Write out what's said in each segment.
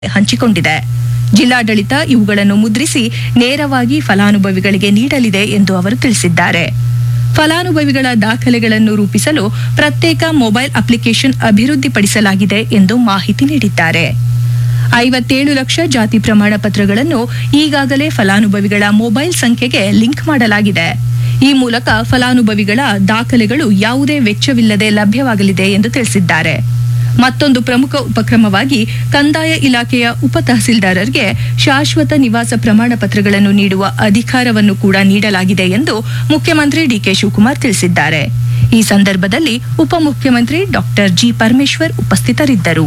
ಹಂಚಿಕೊಂಡಿದೆ ಜಿಲ್ಲಾಡಳಿತ ಇವುಗಳನ್ನು ಮುದ್ರಿಸಿ ನೇರವಾಗಿ ಫಲಾನುಭವಿಗಳಿಗೆ ನೀಡಲಿದೆ ಎಂದು ಅವರು ತಿಳಿಸಿದ್ದಾರೆ ಫಲಾನುಭವಿಗಳ ದಾಖಲೆಗಳನ್ನು ರೂಪಿಸಲು ಪ್ರತ್ಯೇಕ ಮೊಬೈಲ್ ಅಪ್ಲಿಕೇಶನ್ ಅಭಿವೃದ್ಧಿಪಡಿಸಲಾಗಿದೆ ಎಂದು ಮಾಹಿತಿ ನೀಡಿದ್ದಾರೆ ಐವತ್ತೇಳು ಲಕ್ಷ ಜಾತಿ ಪ್ರಮಾಣ ಪತ್ರಗಳನ್ನು ಈಗಾಗಲೇ ಫಲಾನುಭವಿಗಳ ಮೊಬೈಲ್ ಸಂಖ್ಯೆಗೆ ಲಿಂಕ್ ಮಾಡಲಾಗಿದೆ ಈ ಮೂಲಕ ಫಲಾನುಭವಿಗಳ ದಾಖಲೆಗಳು ಯಾವುದೇ ವೆಚ್ಚವಿಲ್ಲದೆ ಲಭ್ಯವಾಗಲಿದೆ ಎಂದು ತಿಳಿಸಿದ್ದಾರೆ ಮತ್ತೊಂದು ಪ್ರಮುಖ ಉಪಕ್ರಮವಾಗಿ ಕಂದಾಯ ಇಲಾಖೆಯ ಉಪ ತಹಸೀಲ್ದಾರರಿಗೆ ಶಾಶ್ವತ ನಿವಾಸ ಪ್ರಮಾಣ ಪತ್ರಗಳನ್ನು ನೀಡುವ ಅಧಿಕಾರವನ್ನು ಕೂಡ ನೀಡಲಾಗಿದೆ ಎಂದು ಮುಖ್ಯಮಂತ್ರಿ ಡಿಕೆ ಶಿವಕುಮಾರ್ ತಿಳಿಸಿದ್ದಾರೆ ಈ ಸಂದರ್ಭದಲ್ಲಿ ಉಪಮುಖ್ಯಮಂತ್ರಿ ಡಾಕ್ಟರ್ ಜಿ ಪರಮೇಶ್ವರ್ ಉಪಸ್ಥಿತರಿದ್ದರು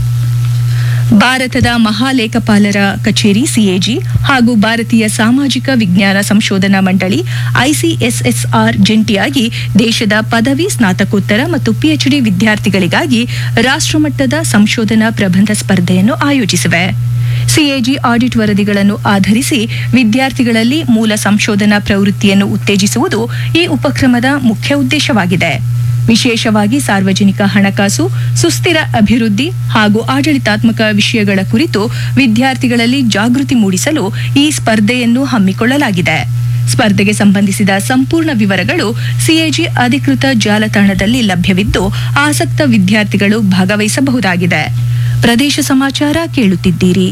ಭಾರತದ ಮಹಾಲೇಖಪಾಲರ ಕಚೇರಿ ಸಿಎಜಿ ಹಾಗೂ ಭಾರತೀಯ ಸಾಮಾಜಿಕ ವಿಜ್ಞಾನ ಸಂಶೋಧನಾ ಮಂಡಳಿ ಐಸಿಎಸ್ಎಸ್ಆರ್ ಜಂಟಿಯಾಗಿ ದೇಶದ ಪದವಿ ಸ್ನಾತಕೋತ್ತರ ಮತ್ತು ಪಿಎಚ್ಡಿ ವಿದ್ಯಾರ್ಥಿಗಳಿಗಾಗಿ ರಾಷ್ಟ್ರಮಟ್ಟದ ಸಂಶೋಧನಾ ಪ್ರಬಂಧ ಸ್ಪರ್ಧೆಯನ್ನು ಆಯೋಜಿಸಿವೆ ಸಿಎಜಿ ಆಡಿಟ್ ವರದಿಗಳನ್ನು ಆಧರಿಸಿ ವಿದ್ಯಾರ್ಥಿಗಳಲ್ಲಿ ಮೂಲ ಸಂಶೋಧನಾ ಪ್ರವೃತ್ತಿಯನ್ನು ಉತ್ತೇಜಿಸುವುದು ಈ ಉಪಕ್ರಮದ ಮುಖ್ಯ ಉದ್ದೇಶವಾಗಿದೆ ವಿಶೇಷವಾಗಿ ಸಾರ್ವಜನಿಕ ಹಣಕಾಸು ಸುಸ್ಥಿರ ಅಭಿವೃದ್ಧಿ ಹಾಗೂ ಆಡಳಿತಾತ್ಮಕ ವಿಷಯಗಳ ಕುರಿತು ವಿದ್ಯಾರ್ಥಿಗಳಲ್ಲಿ ಜಾಗೃತಿ ಮೂಡಿಸಲು ಈ ಸ್ಪರ್ಧೆಯನ್ನು ಹಮ್ಮಿಕೊಳ್ಳಲಾಗಿದೆ ಸ್ಪರ್ಧೆಗೆ ಸಂಬಂಧಿಸಿದ ಸಂಪೂರ್ಣ ವಿವರಗಳು ಸಿಎಜಿ ಅಧಿಕೃತ ಜಾಲತಾಣದಲ್ಲಿ ಲಭ್ಯವಿದ್ದು ಆಸಕ್ತ ವಿದ್ಯಾರ್ಥಿಗಳು ಭಾಗವಹಿಸಬಹುದಾಗಿದೆ ಪ್ರದೇಶ ಸಮಾಚಾರ ಕೇಳುತ್ತಿದ್ದೀರಿ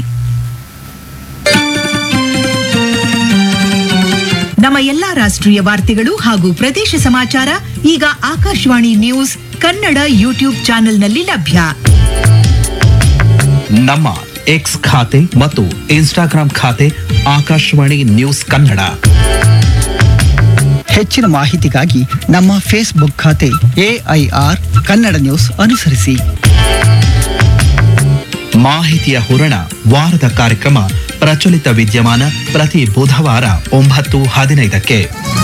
ನಮ್ಮ ಎಲ್ಲಾ ರಾಷ್ಟ್ರೀಯ ವಾರ್ತೆಗಳು ಹಾಗೂ ಪ್ರದೇಶ ಸಮಾಚಾರ ಈಗ ಆಕಾಶವಾಣಿ ನ್ಯೂಸ್ ಕನ್ನಡ ಯೂಟ್ಯೂಬ್ ಚಾನೆಲ್ನಲ್ಲಿ ಲಭ್ಯ ನಮ್ಮ ಎಕ್ಸ್ ಖಾತೆ ಮತ್ತು ಇನ್ಸ್ಟಾಗ್ರಾಂ ಖಾತೆ ಆಕಾಶವಾಣಿ ನ್ಯೂಸ್ ಕನ್ನಡ ಹೆಚ್ಚಿನ ಮಾಹಿತಿಗಾಗಿ ನಮ್ಮ ಫೇಸ್ಬುಕ್ ಖಾತೆ ಎಐಆರ್ ಕನ್ನಡ ನ್ಯೂಸ್ ಅನುಸರಿಸಿ ಮಾಹಿತಿಯ ಹೂರಣ ವಾರದ ಕಾರ್ಯಕ್ರಮ ಪ್ರಚಲಿತ ವಿದ್ಯಮಾನ ಪ್ರತಿ ಬುಧವಾರ ಒಂಬತ್ತು ಹದಿನೈದಕ್ಕೆ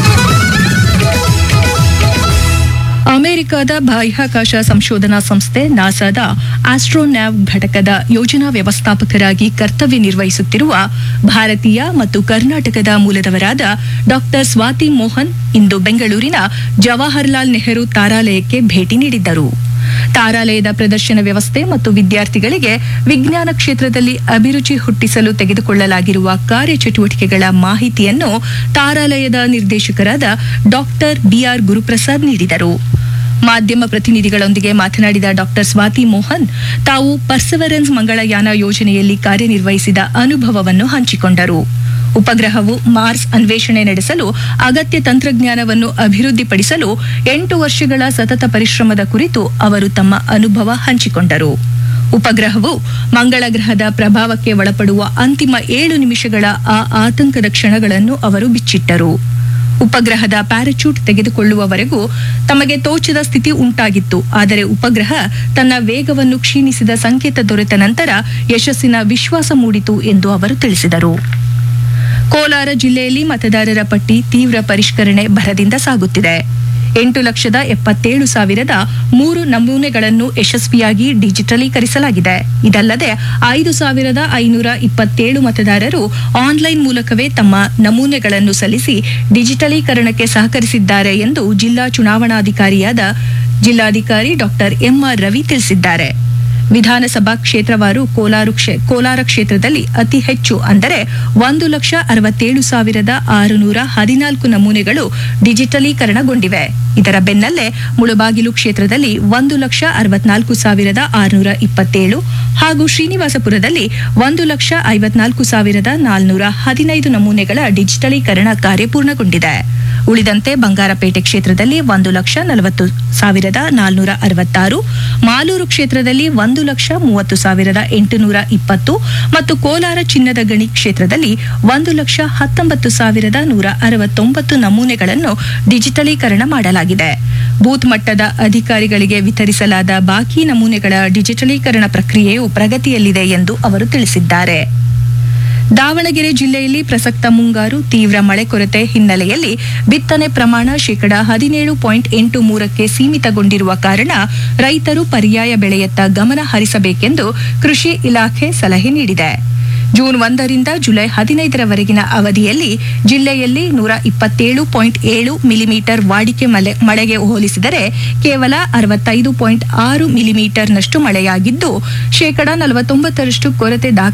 ಅಮೆರಿಕದ ಬಾಹ್ಯಾಕಾಶ ಸಂಶೋಧನಾ ಸಂಸ್ಥೆ ನಾಸಾದ ಆಸ್ಟ್ರೋನ್ಯಾವ್ ಘಟಕದ ಯೋಜನಾ ವ್ಯವಸ್ಥಾಪಕರಾಗಿ ಕರ್ತವ್ಯ ನಿರ್ವಹಿಸುತ್ತಿರುವ ಭಾರತೀಯ ಮತ್ತು ಕರ್ನಾಟಕದ ಮೂಲದವರಾದ ಡಾಕ್ಟರ್ ಸ್ವಾತಿ ಮೋಹನ್ ಇಂದು ಬೆಂಗಳೂರಿನ ಜವಾಹರ್ಲಾಲ್ ನೆಹರು ತಾರಾಲಯಕ್ಕೆ ಭೇಟಿ ನೀಡಿದ್ದರು ತಾರಾಲಯದ ಪ್ರದರ್ಶನ ವ್ಯವಸ್ಥೆ ಮತ್ತು ವಿದ್ಯಾರ್ಥಿಗಳಿಗೆ ವಿಜ್ಞಾನ ಕ್ಷೇತ್ರದಲ್ಲಿ ಅಭಿರುಚಿ ಹುಟ್ಟಿಸಲು ತೆಗೆದುಕೊಳ್ಳಲಾಗಿರುವ ಕಾರ್ಯಚಟುವಟಿಕೆಗಳ ಮಾಹಿತಿಯನ್ನು ತಾರಾಲಯದ ನಿರ್ದೇಶಕರಾದ ಡಾಕ್ಟರ್ ಬಿಆರ್ ಗುರುಪ್ರಸಾದ್ ನೀಡಿದರು ಮಾಧ್ಯಮ ಪ್ರತಿನಿಧಿಗಳೊಂದಿಗೆ ಮಾತನಾಡಿದ ಡಾಕ್ಟರ್ ಸ್ವಾತಿ ಮೋಹನ್ ತಾವು ಪರ್ಸವರೆನ್ಸ್ ಮಂಗಳಯಾನ ಯೋಜನೆಯಲ್ಲಿ ಕಾರ್ಯನಿರ್ವಹಿಸಿದ ಅನುಭವವನ್ನು ಹಂಚಿಕೊಂಡರು ಉಪಗ್ರಹವು ಮಾರ್ಸ್ ಅನ್ವೇಷಣೆ ನಡೆಸಲು ಅಗತ್ಯ ತಂತ್ರಜ್ಞಾನವನ್ನು ಅಭಿವೃದ್ಧಿಪಡಿಸಲು ಎಂಟು ವರ್ಷಗಳ ಸತತ ಪರಿಶ್ರಮದ ಕುರಿತು ಅವರು ತಮ್ಮ ಅನುಭವ ಹಂಚಿಕೊಂಡರು ಉಪಗ್ರಹವು ಮಂಗಳ ಗ್ರಹದ ಪ್ರಭಾವಕ್ಕೆ ಒಳಪಡುವ ಅಂತಿಮ ಏಳು ನಿಮಿಷಗಳ ಆ ಆತಂಕದ ಕ್ಷಣಗಳನ್ನು ಅವರು ಬಿಚ್ಚಿಟ್ಟರು ಉಪಗ್ರಹದ ಪ್ಯಾರಾಚೂಟ್ ತೆಗೆದುಕೊಳ್ಳುವವರೆಗೂ ತಮಗೆ ತೋಚದ ಸ್ಥಿತಿ ಉಂಟಾಗಿತ್ತು ಆದರೆ ಉಪಗ್ರಹ ತನ್ನ ವೇಗವನ್ನು ಕ್ಷೀಣಿಸಿದ ಸಂಕೇತ ದೊರೆತ ನಂತರ ಯಶಸ್ಸಿನ ವಿಶ್ವಾಸ ಮೂಡಿತು ಎಂದು ಅವರು ತಿಳಿಸಿದರು ಕೋಲಾರ ಜಿಲ್ಲೆಯಲ್ಲಿ ಮತದಾರರ ಪಟ್ಟಿ ತೀವ್ರ ಪರಿಷ್ಕರಣೆ ಭರದಿಂದ ಸಾಗುತ್ತಿದೆ ಎಂಟು ಲಕ್ಷದ ಎಪ್ಪತ್ತೇಳು ಸಾವಿರದ ಮೂರು ನಮೂನೆಗಳನ್ನು ಯಶಸ್ವಿಯಾಗಿ ಡಿಜಿಟಲೀಕರಿಸಲಾಗಿದೆ ಇದಲ್ಲದೆ ಐದು ಸಾವಿರದ ಐನೂರ ಇಪ್ಪತ್ತೇಳು ಮತದಾರರು ಆನ್ಲೈನ್ ಮೂಲಕವೇ ತಮ್ಮ ನಮೂನೆಗಳನ್ನು ಸಲ್ಲಿಸಿ ಡಿಜಿಟಲೀಕರಣಕ್ಕೆ ಸಹಕರಿಸಿದ್ದಾರೆ ಎಂದು ಜಿಲ್ಲಾ ಚುನಾವಣಾಧಿಕಾರಿಯಾದ ಜಿಲ್ಲಾಧಿಕಾರಿ ಡಾಕ್ಟರ್ ಎಂಆರ್ ರವಿ ತಿಳಿಸಿದ್ದಾರೆ ವಿಧಾನಸಭಾ ಕ್ಷೇತ್ರವಾರು ಕೋಲಾರ ಕ್ಷೇ- ಕೋಲಾರ ಕ್ಷೇತ್ರದಲ್ಲಿ ಅತಿ ಹೆಚ್ಚು ಅಂದರೆ ಒಂದು ಲಕ್ಷ ಅರವತ್ತೇಳು ಸಾವಿರದ ಆರುನೂರ ಹದಿನಾಲ್ಕು ನಮೂನೆಗಳು ಡಿಜಿಟಲೀಕರಣಗೊಂಡಿವೆ ಇದರ ಬೆನ್ನಲ್ಲೇ ಮುಳುಬಾಗಿಲು ಕ್ಷೇತ್ರದಲ್ಲಿ ಒಂದು ಲಕ್ಷ ಅರವತ್ನಾಲ್ಕು ಸಾವಿರದ ಆರುನೂರ ಇಪ್ಪತ್ತೇಳು ಹಾಗೂ ಶ್ರೀನಿವಾಸಪುರದಲ್ಲಿ ಒಂದು ಲಕ್ಷ ಐವತ್ನಾಲ್ಕು ಸಾವಿರದ ನಾಲ್ನೂರ ಹದಿನೈದು ನಮೂನೆಗಳ ಡಿಜಿಟಲೀಕರಣ ಕಾರ್ಯ ಪೂರ್ಣಗೊಂಡಿದೆ ಉಳಿದಂತೆ ಬಂಗಾರಪೇಟೆ ಕ್ಷೇತ್ರದಲ್ಲಿ ಒಂದು ಲಕ್ಷ ನಲವತ್ತು ಸಾವಿರದ ನಾಲ್ನೂರ ಅರವತ್ತಾರು ಮಾಲೂರು ಕ್ಷೇತ್ರದಲ್ಲಿ ಒಂದು ಲಕ್ಷ ಮೂವತ್ತು ಸಾವಿರದ ಎಂಟುನೂರ ಇಪ್ಪತ್ತು ಮತ್ತು ಕೋಲಾರ ಚಿನ್ನದ ಗಣಿ ಕ್ಷೇತ್ರದಲ್ಲಿ ಒಂದು ಲಕ್ಷ ಹತ್ತೊಂಬತ್ತು ಸಾವಿರದ ನೂರ ಅರವತ್ತೊಂಬತ್ತು ನಮೂನೆಗಳನ್ನು ಡಿಜಿಟಲೀಕರಣ ಮಾಡಲಾಗಿದೆ ಬೂತ್ ಮಟ್ಟದ ಅಧಿಕಾರಿಗಳಿಗೆ ವಿತರಿಸಲಾದ ಬಾಕಿ ನಮೂನೆಗಳ ಡಿಜಿಟಲೀಕರಣ ಪ್ರಕ್ರಿಯೆಯು ಪ್ರಗತಿಯಲ್ಲಿದೆ ಎಂದು ಅವರು ತಿಳಿಸಿದ್ದಾರೆ ದಾವಣಗೆರೆ ಜಿಲ್ಲೆಯಲ್ಲಿ ಪ್ರಸಕ್ತ ಮುಂಗಾರು ತೀವ್ರ ಮಳೆ ಕೊರತೆ ಹಿನ್ನೆಲೆಯಲ್ಲಿ ಬಿತ್ತನೆ ಪ್ರಮಾಣ ಶೇಕಡಾ ಹದಿನೇಳು ಪಾಯಿಂಟ್ ಎಂಟು ಮೂರಕ್ಕೆ ಸೀಮಿತಗೊಂಡಿರುವ ಕಾರಣ ರೈತರು ಪರ್ಯಾಯ ಬೆಳೆಯತ್ತ ಗಮನ ಹರಿಸಬೇಕೆಂದು ಕೃಷಿ ಇಲಾಖೆ ಸಲಹೆ ನೀಡಿದೆ ಜೂನ್ ಒಂದರಿಂದ ಜುಲೈ ಹದಿನೈದರವರೆಗಿನ ಅವಧಿಯಲ್ಲಿ ಜಿಲ್ಲೆಯಲ್ಲಿ ನೂರ ಇಪ್ಪತ್ತೇಳು ಪಾಯಿಂಟ್ ಏಳು ಮಿಲಿಮೀಟರ್ ವಾಡಿಕೆ ಮಳೆ ಮಳೆಗೆ ಹೋಲಿಸಿದರೆ ಕೇವಲ ಅರವತ್ತೈದು ಪಾಯಿಂಟ್ ಆರು ಮಿಲಿಮೀಟರ್ನಷ್ಟು ಮಳೆಯಾಗಿದ್ದು ಶೇಕಡಾ ನಲವತ್ತೊಂಬತ್ತರಷ್ಟು ಕೊರತೆ ದಾಖಲಾಗಿದೆ